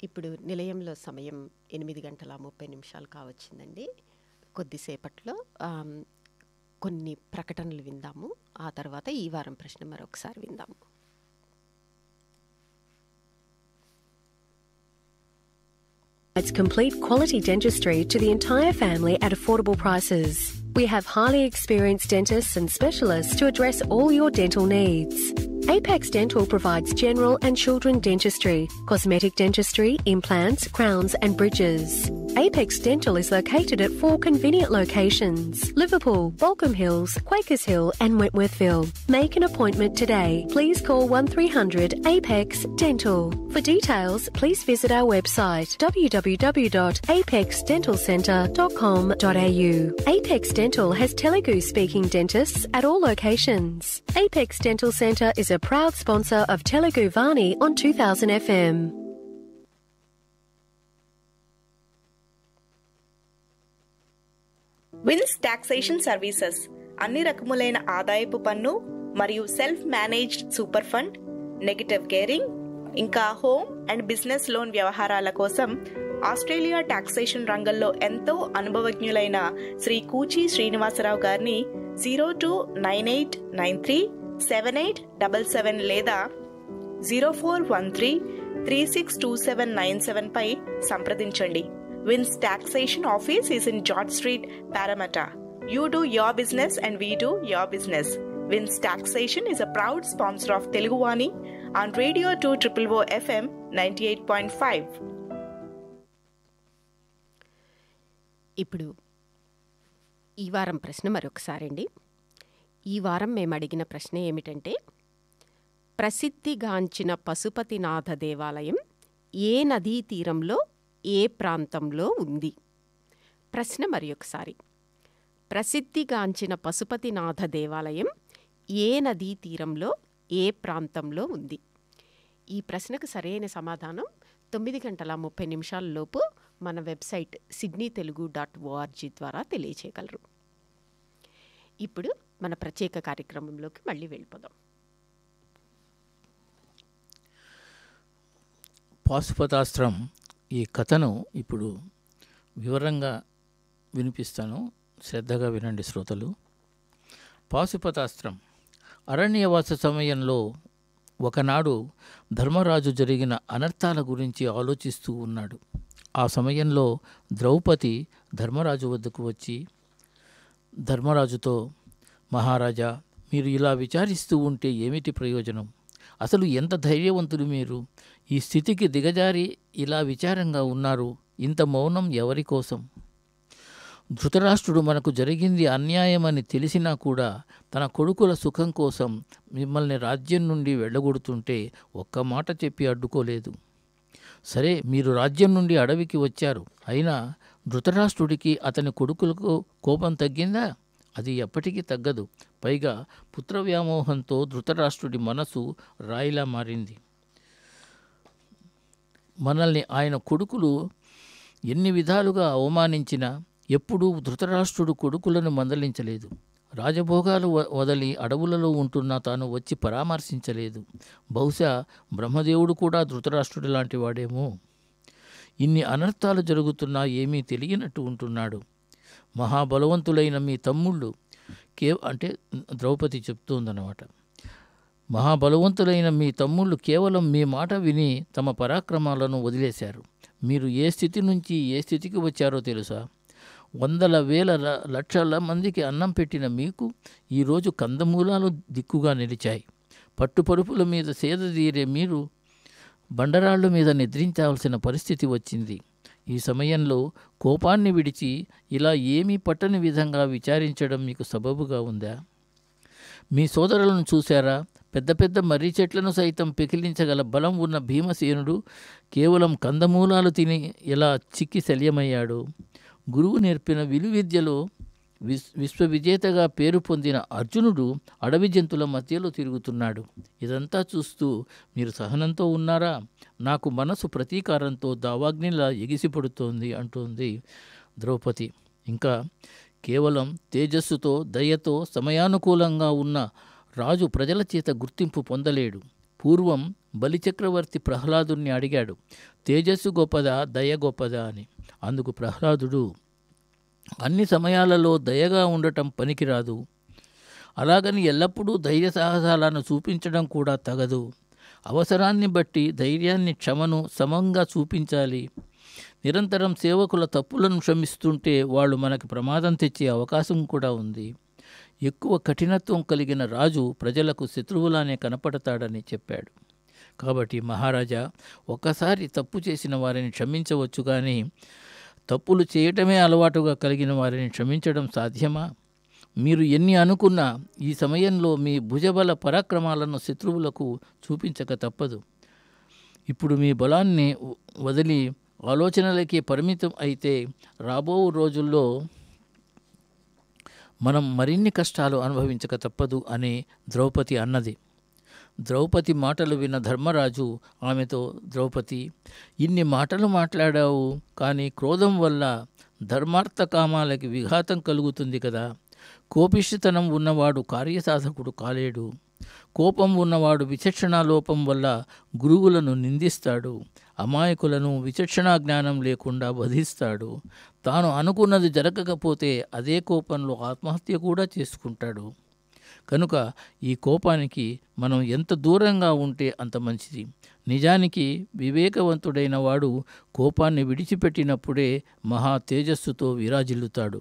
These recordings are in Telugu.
ఇప్పుడు నిలయంలో సమయం ఎనిమిది గంటల ముప్పై నిమిషాలు కావచ్చిందండి కొద్దిసేపట్లో ఆమ్, కొన్ని ప్రకటనలు విందాము ఆ తర్వాత ఈ వారం ప్రశ్న మరొకసారి విందాము It's complete quality dentistry to the entire family at affordable prices. We have highly experienced dentists and specialists to address all your dental needs. Apex Dental provides general and children dentistry, cosmetic dentistry, implants, crowns, and bridges. Apex Dental is located at four convenient locations Liverpool, Balcombe Hills, Quakers Hill, and Wentworthville. Make an appointment today. Please call 1300 Apex Dental. For details, please visit our website www.apexdentalcentre.com.au. Apex Dental has Telugu speaking dentists at all locations. Apex Dental Centre is a proud sponsor of Telugu Vani on 2000 FM. Vince taxation services అన్ని రకములైన ఆదాయపు పన్ను మరియు self managed super fund negative gearing ఇంకా హోమ్ అండ్ బిజినెస్ లోన్ వ్యవహారాల కోసం ఆస్ట్రేలియా టాక్సేషన్ రంగంలో ఎంతో అనుభవజ్ఞులైన శ్రీ కూచి శ్రీనివాసరావు గారిని zero two nine eight nine three seven eight double seven లేదా zero four one three three six two seven nine seven పై సంప్రదించండి Vince taxation office is in George Street Parramatta you do your business and we do your business Vince taxation is a proud sponsor of Teluguwani on Radio 2 Triple O FM 98.5. ఇప్పుడు ఈ వారం ప్రశ్న మరొకసారండి ఈ వారం మేము అడిగిన ప్రశ్న ఏమిటంటే ప్రసిద్ధిగాంచిన పశుపతినాథ దేవాలయం ఏ నదీ తీరంలో ఏ ప్రాంతంలో ఉంది ప్రశ్న మరి ఒకసారి ప్రసిద్ధిగాంచిన పశుపతినాథ దేవాలయం ఏ నదీ తీరంలో ఏ ప్రాంతంలో ఉంది ఈ ప్రశ్నకు సరైన సమాధానం తొమ్మిది గంటల ముప్పై నిమిషాల లోపు మన website Sydney Telugu dot O R G ద్వారా తెలియచేయగలరు ఇప్పుడు మన ప్రత్యేక కార్యక్రమంలోకి మళ్ళీ వెళ్ళిపోదాం పాశుపతాస్త్రం ఈ కథను ఇప్పుడు వివరంగా వినిపిస్తాను శ్రద్ధగా వినండి శ్రోతలు పాశుపతాస్త్రం అరణ్యవాస సమయంలో ఒకనాడు ధర్మరాజు జరిగిన అనర్థాల గురించి ఆలోచిస్తూ ఉన్నాడు ఆ సమయంలో ద్రౌపది ధర్మరాజు వద్దకు వచ్చి ధర్మరాజుతో మహారాజా మీరు ఇలా విచారిస్తూ ఉంటే ఏమిటి ప్రయోజనం అసలు ఎంత ధైర్యవంతులు మీరు ఈ స్థితికి దిగజారి ఇలా విచారంగా ఉన్నారు ఇంత మౌనం ఎవరి కోసం ధృతరాష్ట్రుడు మనకు జరిగింది అన్యాయమని తెలిసినా కూడా తన కొడుకుల సుఖం కోసం మిమ్మల్ని రాజ్యం నుండి వెళ్ళగొడుతుంటే ఒక్క మాట చెప్పి అడ్డుకోలేదు సరే మీరు రాజ్యం నుండి అడవికి వచ్చారు అయినా ధృతరాష్ట్రుడికి అతని కొడుకులకు కోపం తగ్గిందా అది ఎప్పటికీ తగ్గదు పైగా పుత్ర వ్యామోహంతో ధృతరాష్ట్రుడి మనసు రాయిలా మారింది మనల్ని ఆయన కొడుకులు ఎన్ని విధాలుగా అవమానించినా ఎప్పుడూ ధృతరాష్ట్రుడు కొడుకులను మందలించలేదు రాజభోగాలు వ- వదిలి అడవులలో ఉంటున్న తాను వచ్చి పరామర్శించలేదు బహుశా బ్రహ్మదేవుడు కూడా ధృతరాష్ట్రుడి లాంటి వాడేమో ఇన్ని అనర్థాలు జరుగుతున్నా ఏమీ తెలియనట్టు ఉంటున్నాడు మహాబలవంతులైన మీ తమ్ముళ్ళు కే అంటే ద్రౌపది చెప్తోందన్నమాట మహాబలవంతులైన మీ తమ్ముళ్ళు కేవలం మీ మాట విని తమ పరాక్రమాలను వదిలేశారు మీరు ఏ స్థితి నుంచి ఏ స్థితికి వచ్చారో తెలుసా వందల వేల ల- లక్షల మందికి అన్నం పెట్టిన మీకు ఈరోజు కందమూలాలు దిక్కుగా నిలిచాయి పట్టుపరుపుల మీద సేద తీరే మీరు బండరాళ్ళ మీద నిద్రించాల్సిన పరిస్థితి వచ్చింది ఈ సమయంలో కోపాన్ని విడిచి ఇలా ఏమీ పట్టని విధంగా విచారించడం మీకు సబబుగా ఉందా మీ సోదరులను చూశారా పెద్ద పెద్ద మర్రి చెట్లను సైతం పెకిలించగల బలం ఉన్న భీమసేనుడు కేవలం కందమూలాలు తిని ఎలా చిక్కి శల్యమయ్యాడు గురువు నేర్పిన విలువిద్యలో విస్ విశ్వవిజేతగా పేరు పొందిన అర్జునుడు అడవి జంతువుల మధ్యలో తిరుగుతున్నాడు ఇదంతా చూస్తూ మీరు సహనంతో ఉన్నారా నాకు మనసు ప్రతీకారంతో దావాగ్నిలా ఎగిసిపడుతోంది అంటోంది ద్రౌపది ఇంకా కేవలం తేజస్సుతో దయతో సమయానుకూలంగా ఉన్న రాజు ప్రజల చేత గుర్తింపు పొందలేడు పూర్వం బలిచక్రవర్తి ప్రహ్లాదుని అడిగాడు తేజస్సు గొప్పదా దయ గొప్పదా అని అందుకు ప్రహ్లాదుడు అన్ని సమయాలలో దయగా ఉండటం పనికిరాదు అలాగని ఎల్లప్పుడూ ధైర్య సాహసాలను చూపించడం కూడా తగదు అవసరాన్ని బట్టి ధైర్యాన్ని క్షమను సమంగా చూపించాలి నిరంతరం సేవకుల తప్పులను క్షమిస్తుంటే వాళ్ళు మనకి ప్రమాదం తెచ్చే అవకాశం కూడా ఉంది ఎక్కువ కఠినత్వం కలిగిన రాజు ప్రజలకు శత్రువులానే కనపడతాడని చెప్పాడు కాబట్టి మహారాజా ఒక్కసారి తప్పు చేసిన వారిని క్షమించవచ్చు కానీ తప్పులు చేయటమే అలవాటుగా కలిగిన వారిని క్షమించడం సాధ్యమా మీరు ఎన్ని అనుకున్నా ఈ సమయంలో మీ భుజబల పరాక్రమాలను శత్రువులకు చూపించక తప్పదు ఇప్పుడు మీ బలాన్ని వ- వదిలి ఆలోచనలకి పరిమితం అయితే రాబో రోజుల్లో మనం మరిన్ని కష్టాలు అనుభవించక తప్పదు అని ద్రౌపది అన్నది ద్రౌపది మాటలు విన్న ధర్మరాజు ఆమెతో ద్రౌపది ఇన్ని మాటలు మాట్లాడావు కానీ క్రోధం వల్ల ధర్మార్థ కామాలకి విఘాతం కలుగుతుంది కదా కోపిష్టితనం ఉన్నవాడు కార్యసాధకుడు కాలేడు కోపం ఉన్నవాడు విచక్షణా లోపం వల్ల గురువులను నిందిస్తాడు అమాయకులను విచక్షణా జ్ఞానం లేకుండా వధిస్తాడు తాను అనుకున్నది జరగకపోతే అదే కోపంలో ఆత్మహత్య కూడా చేసుకుంటాడు కనుక ఈ కోపానికి మనం ఎంత దూరంగా ఉంటే అంత మంచిది నిజానికి వివేకవంతుడైన వాడు కోపాన్ని విడిచిపెట్టినప్పుడే మహా తేజస్సుతో విరాజిల్లుతాడు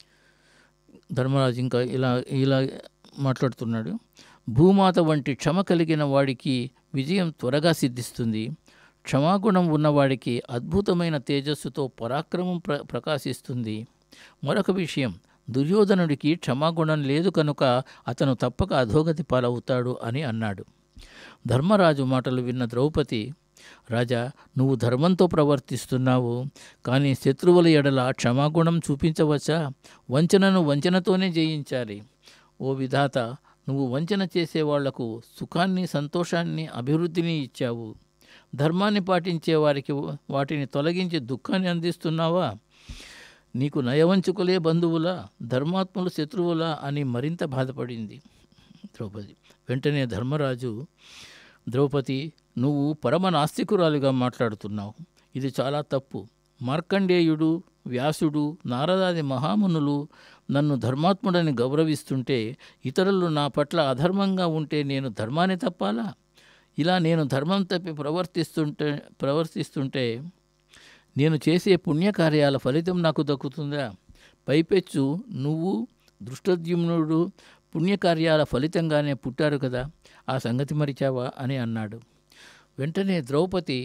ధర్మరాజు ఇంకా ఇలా ఇలా మాట్లాడుతున్నాడు భూమాత వంటి క్షమ కలిగిన వాడికి విజయం త్వరగా సిద్ధిస్తుంది క్షమాగుణం ఉన్నవాడికి అద్భుతమైన తేజస్సుతో పరాక్రమం ప్ర ప్రకాశిస్తుంది మరొక విషయం దుర్యోధనుడికి క్షమాగుణం లేదు కనుక అతను తప్పక అధోగతి పాలవుతాడు అని అన్నాడు ధర్మరాజు మాటలు విన్న ద్రౌపది రాజా నువ్వు ధర్మంతో ప్రవర్తిస్తున్నావు కానీ శత్రువుల ఎడల క్షమాగుణం చూపించవచ్చా వంచనను వంచనతోనే జయించాలి ఓ విధాత నువ్వు వంచన చేసే వాళ్లకు సుఖాన్ని సంతోషాన్ని అభివృద్ధిని ఇచ్చావు ధర్మాన్ని పాటించే వారికి వాటిని తొలగించి దుఃఖాన్ని అందిస్తున్నావా నీకు నయవంచుకులే బంధువులా ధర్మాత్ములు శత్రువులా అని మరింత బాధపడింది ద్రౌపది వెంటనే ధర్మరాజు ద్రౌపది నువ్వు పరమ నాస్తికురాలుగా మాట్లాడుతున్నావు ఇది చాలా తప్పు మార్కండేయుడు వ్యాసుడు నారదాది మహామునులు నన్ను ధర్మాత్ముడని గౌరవిస్తుంటే ఇతరులు నా పట్ల అధర్మంగా ఉంటే నేను ధర్మాన్ని తప్పాలా ఇలా నేను ధర్మం తప్పి ప్రవర్తిస్తుంటే ప్రవర్తిస్తుంటే నేను చేసే పుణ్యకార్యాల ఫలితం నాకు దక్కుతుందా పైపెచ్చు నువ్వు దృష్టద్యుమ్నుడు పుణ్యకార్యాల ఫలితంగానే పుట్టారు కదా ఆ సంగతి మరిచావా అని అన్నాడు వెంటనే ద్రౌపది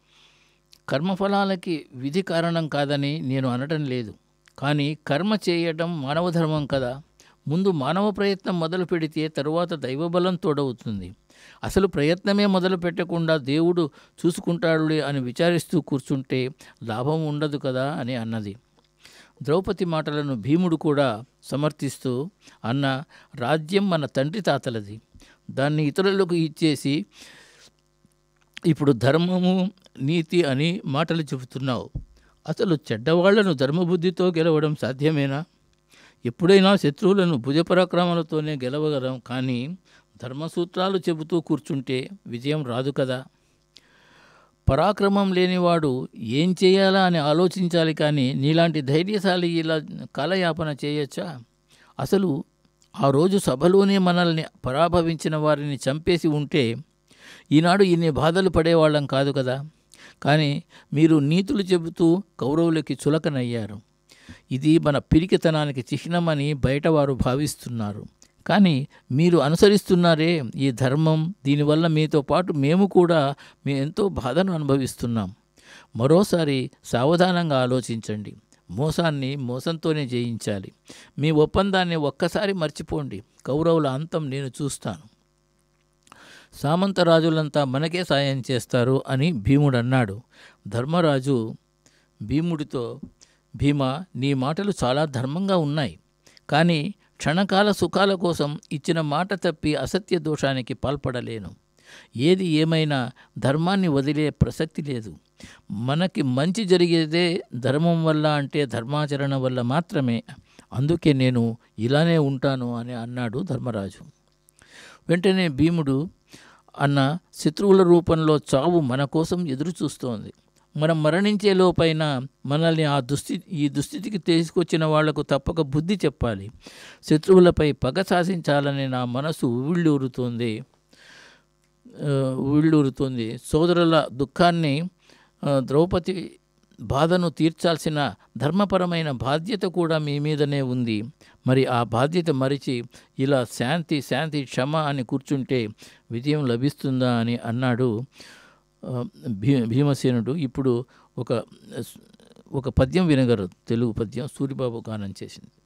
కర్మఫలాలకి విధి కారణం కాదని నేను అనడం లేదు కానీ కర్మ చేయడం మానవ ధర్మం కదా ముందు మానవ ప్రయత్నం మొదలు పెడితే తరువాత దైవబలం తోడవుతుంది అసలు ప్రయత్నమే మొదలు పెట్టకుండా దేవుడు చూసుకుంటాడులే అని విచారిస్తూ కూర్చుంటే లాభం ఉండదు కదా అని అన్నది ద్రౌపది మాటలను భీముడు కూడా సమర్థిస్తూ అన్న రాజ్యం మన తండ్రి తాతలది దాన్ని ఇతరులకు ఇచ్చేసి ఇప్పుడు ధర్మము నీతి అని మాటలు చెబుతున్నావు అసలు చెడ్డవాళ్లను ధర్మబుద్ధితో గెలవడం సాధ్యమేనా ఎప్పుడైనా శత్రువులను భుజపరాక్రమాలతోనే గెలవగలం కానీ ధర్మసూత్రాలు చెబుతూ కూర్చుంటే విజయం రాదు కదా పరాక్రమం లేనివాడు ఏం చేయాలా అని ఆలోచించాలి కానీ నీలాంటి ధైర్యశాలి ఇలా కాలయాపన చేయొచ్చా అసలు ఆ రోజు సభలోనే మనల్ని పరాభవించిన వారిని చంపేసి ఉంటే ఈనాడు ఇన్ని బాధలు పడేవాళ్ళం కాదు కదా కానీ మీరు నీతులు చెబుతూ కౌరవులకి చులకనయ్యారు ఇది మన పిరికితనానికి చిహ్నమని బయటవారు భావిస్తున్నారు కానీ మీరు అనుసరిస్తున్నారే ఈ ధర్మం దీనివల్ల మీతో పాటు మేము కూడా మేము ఎంతో బాధను అనుభవిస్తున్నాం మరోసారి సావధానంగా ఆలోచించండి మోసాన్ని మోసంతోనే జయించాలి మీ ఒప్పందాన్ని ఒక్కసారి మర్చిపోండి కౌరవుల అంతం నేను చూస్తాను సామంత రాజులంతా మనకే సాయం చేస్తారు అని భీముడు అన్నాడు ధర్మరాజు భీముడితో భీమ నీ మాటలు చాలా ధర్మంగా ఉన్నాయి కానీ క్షణకాల సుఖాల కోసం ఇచ్చిన మాట తప్పి అసత్య దోషానికి పాల్పడలేను ఏది ఏమైనా ధర్మాన్ని వదిలే ప్రసక్తి లేదు మనకి మంచి జరిగేదే ధర్మం వల్ల అంటే ధర్మాచరణ వల్ల మాత్రమే అందుకే నేను ఇలానే ఉంటాను అని అన్నాడు ధర్మరాజు వెంటనే భీముడు అన్న శత్రువుల రూపంలో చావు మన కోసం ఎదురు చూస్తోంది మనం మరణించే లోపైన మనల్ని ఆ దుస్థితి ఈ దుస్థితికి తీసుకొచ్చిన వాళ్లకు తప్పక బుద్ధి చెప్పాలి శత్రువులపై పగ సాధించాలని నా మనసు ఉవ్విళ్ళూరుతోంది ఆ, ఉవ్విళ్ళూరుతోంది సోదరుల దుఃఖాన్ని ఆ, ద్రౌపది బాధను తీర్చాల్సిన ధర్మపరమైన బాధ్యత కూడా మీ మీదనే ఉంది మరి ఆ బాధ్యత మరిచి ఇలా శాంతి శాంతి క్షమ అని కూర్చుంటే విజయం లభిస్తుందా అని అన్నాడు ఆ, భీ భీమసేనుడు ఇప్పుడు ఒక ఒక పద్యం వినగలరు తెలుగు పద్యం సూరిబాబు గానం చేసింది